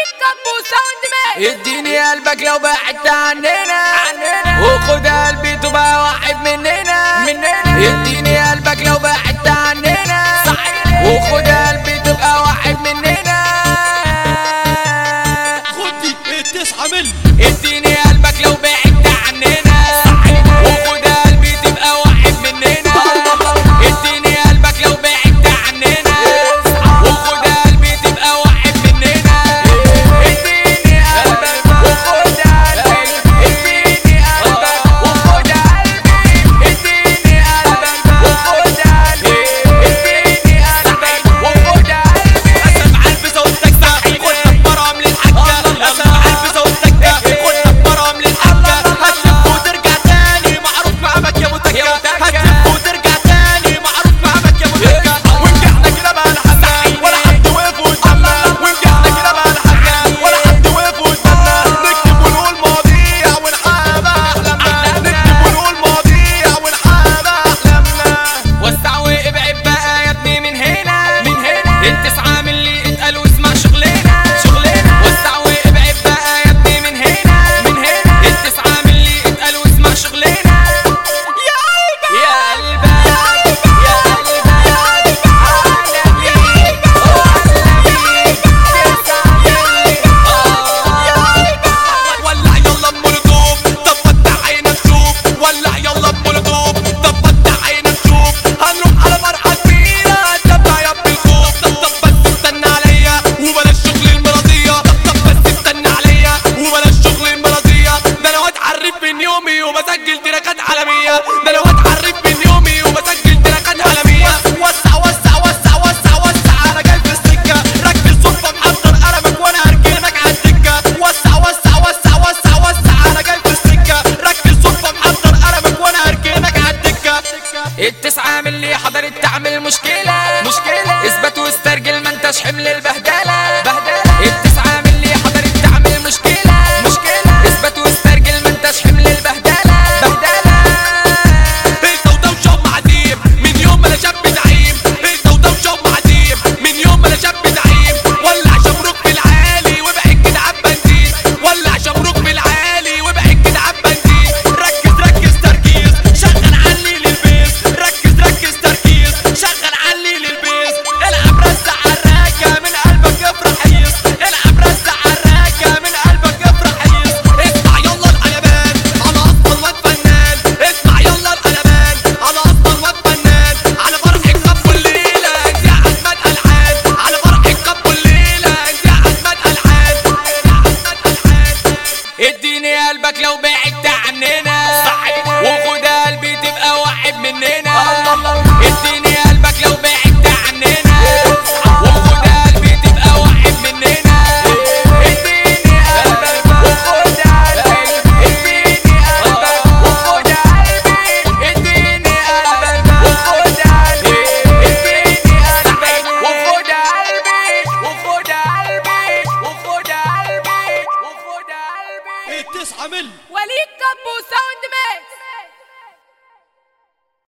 وليد كابو ساوند مان اديني قلبك لو بعدت عننا وخد قلبي تبقى واحد مننا اديني قلبك لو بعدت عننا وخد قلبي تبقى واحد مننا خد دي التسعة ملي اديني قلبك لو بعدت عننا وخد قلبي تبقى واحد مننا اديني قلبك لو بعدت عننا وخد قلبي تبقى واحد مننا اديني قلبك وخد قلبي اديني قلبك وخد قلبي اديني قلبك وخد قلبي اديني قلبك وخد قلبي اسم عارف زوجتك ده خد برام للحاجة اسم عارف زوجتك ده خد برام للحاجة هتلف وترجع تاني معروف مقامك يا متكة هتلف وترجع تاني معروف مقامك يا متكة ونجحنا كده بقى لحنا ولا حد وقف قدامنا ونجحنا كده بقى لحنا ولا حد وقف قدامنا نكتب ونقول مواضيع ونحقق احلامنا نكتب ونقول مواضيع ونحقق احلامنا وسع وابعد بقى يا ابني من هنا من هنا التسعة من اللي اتقال واسمع شغلنا شغلنا وسع وابعد بقى يا ابني من هنا من هنا التسعة من اللي اتقال واسمع شغلنا يا قلبي يا قلبي يا قلبي عالمي وعالمي تسعة من ولع يلا المولوتوف طب فتح عينك شوف ولع يلا المولوتوف طب فتح عينك شوف هنروح على فرحة كبيرة تبع يا ابن الخوف طب طب بس استنى عليا وبلاش شغل المرضية طب طب بس استنى عليا وبلاش شغل المرضية ده انا هتعرف من يومي وبسجل تراكات عالمية ده انا هتعرف من يومي وبسجل تراكات عالمية وسع وسع وسع وسع وسع انا جاي في السكة ركز صدفة محضر قلمك وانا هركنك على الدكة وسع وسع وسع وسع وسع انا جاي في السكة ركز صدفة محضر قلمك وانا هركنك على الدكة التسعة من اللي حضرت تعمل مشكلة مشكلة اثبت واسترجل ما انتش حمل البهدلة بهدلة التسعة من اللي حضرت تعمل مشكلة مشكلة اثبت واسترجل ما انتش حمل البهدلة بهدلة انت ودوشة ومعديم من يوم ما انا شاب زعيم انت ودوشة ومعديم من يوم ما انا شاب زعيم ولع شمروك في العالي وابعد كده عب بنزين ولع شمروك في العالي وابعد كده عب بنزين ركز ركز تركيز شغل علي للبيس ركز ركز تركيز شغل علي للبيس العب رزع عراكة من قلبك افرح هيص العب رزع عراكة من قلبك افرح هيص اسمع يلا القلبان انا اصلا واد فنان اسمع يلا القلبان انا اصلا واد فنان على فرح الكب الليله انت احمد الحان على فرح الكب الليله انت احمد الحان احمد الحان اديني قلبك لو بعدت عننا وخد قلبي تبقى واحد مننا اديني قلبك لو بعدت عننا وخد قلبي تبقى واحد مننا اديني قلبك وخد قلبي اديني قلبك وخد قلبي اديني قلبك وخد قلبي اديني قلبك وخد قلبي وخد قلبي وخد قلبي وخد قلبي التسعة ملي وليد كابو ساوند